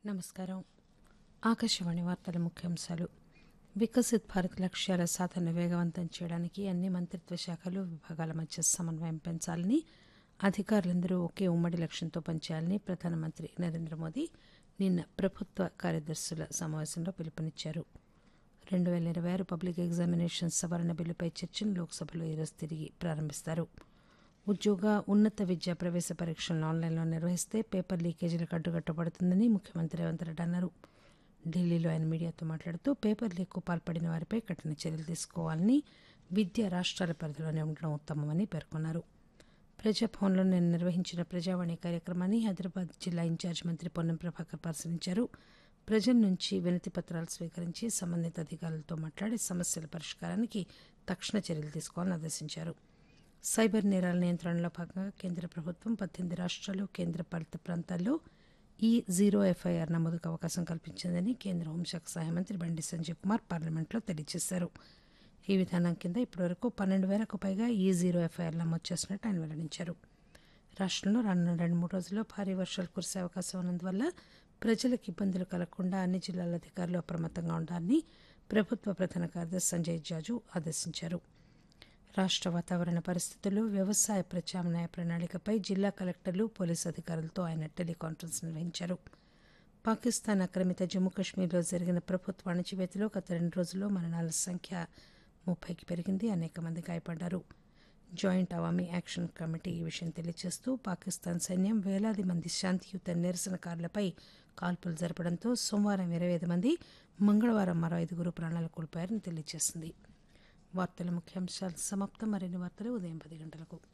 నమస్కారం ఆకాశవాణి వార్తల ముఖ్యాంశాలు వికసిత్ భారత్ లక్ష్యాల సాధన వేగవంతం చేయడానికి అన్ని మంత్రిత్వ శాఖలు విభాగాల మధ్య సమన్వయం పెంచాలని అధికారులందరూ ఒకే ఉమ్మడి లక్ష్యంతో పనిచేయాలని ప్రధానమంత్రి నరేంద్ర మోదీ నిన్న ప్రభుత్వ కార్యదర్శుల సమావేశంలో పిలుపునిచ్చారు రెండు పేల ఇరవై ఆరు పబ్లిక్ ఎగ్జామినేషన్ సవరణ బిల్లుపై చర్చను లోక్సభలో ఈరోజు తిరిగి ప్రారంభిస్తారు ఉద్యోగ ఉన్నత విద్యా ప్రవేశ పరీక్షలను ఆన్లైన్లో నిర్వహిస్తే పేపర్ లీకేజీలకు అడ్డుకట్టబడుతుందని ముఖ్యమంత్రి రేవంత్ రెడ్డి అన్నారు ఢిల్లీలో ఆయన మీడియాతో మాట్లాడుతూ పేపర్ లీక్కు పాల్పడిన వారిపై కఠిన చర్యలు తీసుకోవాలని విద్య రాష్ట్రాల పరిధిలోనే ఉండడం ఉత్తమమని పేర్కొన్నారు ప్రజాభవన్లో నిన్న నిర్వహించిన ప్రజావాణి కార్యక్రమాన్ని హైదరాబాద్ జిల్లా ఇన్ఛార్జ్ మంత్రి పొన్నం ప్రభాకర్ పరిశీలించారు ప్రజల నుంచి వినతి పత్రాలు స్వీకరించి సంబంధిత అధికారులతో మాట్లాడి సమస్యల పరిష్కారానికి తక్షణ చర్యలు తీసుకోవాలని ఆదేశించారు సైబర్ నేరాల నియంత్రణలో భాగంగా కేంద్ర ప్రభుత్వం పద్దెనిమిది రాష్ట్రాలు కేంద్ర పాలిత ప్రాంతాల్లో ఈ జీరో ఎఫ్ఐఆర్ నమోదుకు అవకాశం కల్పించిందని కేంద్ర హోంశాఖ సహాయ మంత్రి బండి సంజయ్ కుమార్ పార్లమెంట్లో తెలియజేశారు ఈ విధానం కింద ఇప్పటివరకు పన్నెండు వేలకు పైగా ఈ జీరో ఎఫ్ఐఆర్ నమోదు చేసినట్టు ఆయన వెల్లడించారు రాష్ట్రంలో రానున్న రెండు మూడు రోజుల్లో భారీ వర్షాలు కురిసే అవకాశం ఉన్నందువల్ల ప్రజలకు ఇబ్బందులు కలగకుండా అన్ని జిల్లాల అధికారులు అప్రమత్తంగా ఉండాలని ప్రభుత్వ ప్రధాన కార్యదర్శి సంజయ్ జాజు ఆదేశించారు రాష్ట్ర వాతావరణ పరిస్థితులు వ్యవసాయ ప్రత్యామ్నాయ ప్రణాళికపై జిల్లా కలెక్టర్లు పోలీసు అధికారులతో ఆయన టెలికాన్ఫరెన్స్ నిర్వహించారు పాకిస్తాన్ ఆక్రమిత జమ్మూ కాశ్మీర్లో జరిగిన ప్రభుత్వ అణచివేతలో గత రెండు రోజుల్లో మరణాల సంఖ్య ముప్పైకి పెరిగింది అనేక మంది గాయపడ్డారు జాయింట్ అవామీ యాక్షన్ కమిటీ ఈ విషయం తెలియజేస్తూ పాకిస్తాన్ సైన్యం వేలాది మంది శాంతియుత నిరసనకారులపై కాల్పులు జరపడంతో సోమవారం ఇరవై ఐదు మంది మంగళవారం మరో ఐదుగురు ప్రాణాలు కోల్పోయారని తెలియజేసింది వార్తల ముఖ్యాంశాలు సమాప్తం మరిన్ని వార్తలు ఉదయం పది గంటలకు